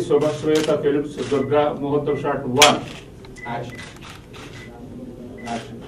శుభశ్వేత films Durga ముహూర్తం shot one action action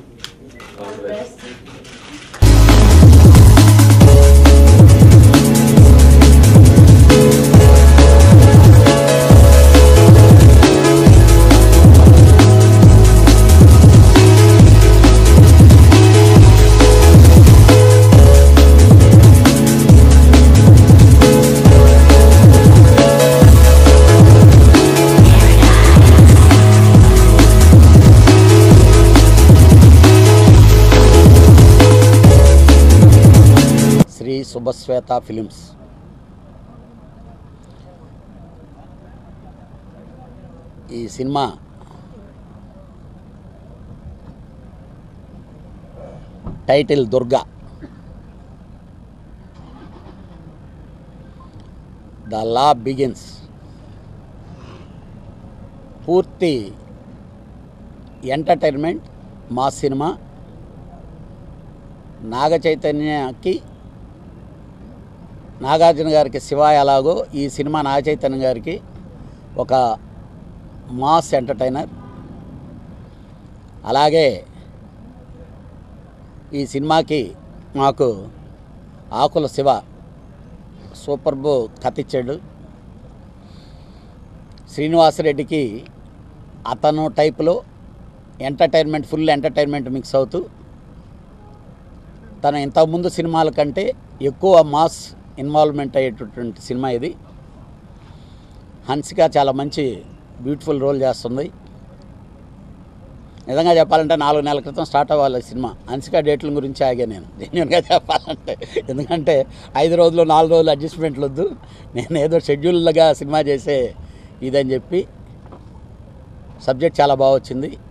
Shri Shubhashweta films ఈ cinema title Durga the law begins పూర్తి entertainment మా సినిమా నాగ చైతన్యకి నాగార్జున గారికి శివ ఎలాగో ఈ సినిమా నాగ చైతన్య గారికి ఒక మాస్ ఎంటర్టైనర్ అలాగే ఈ సినిమాకి మాకు ఆకుల శివ సూపర్బు కథ ఇచ్చాడు శ్రీనివాసరెడ్డికి అతను టైపులో ఎంటర్టైన్మెంట్ ఫుల్ ఎంటర్టైన్మెంట్ మిక్స్ అవుతూ తన ఇంతకుముందు సినిమాల కంటే ఎక్కువ మాస్ ఇన్వాల్వ్మెంట్ అయ్యేటటువంటి సినిమా ఇది హన్సిక చాలా మంచి బ్యూటిఫుల్ రోల్ చేస్తుంది నిజంగా చెప్పాలంటే నాలుగు నెలల క్రితం స్టార్ట్ అవ్వాలి ఈ సినిమా హన్సిక డేట్ల గురించి ఆగా నేను జెన్యున్గా చెప్పాలంటే ఎందుకంటే ఐదు రోజులు నాలుగు రోజులు అడ్జస్ట్మెంట్లు వద్దు నేను ఏదో షెడ్యూల్గా సినిమా చేసే ఇదని చెప్పి సబ్జెక్ట్ చాలా బాగా వచ్చింది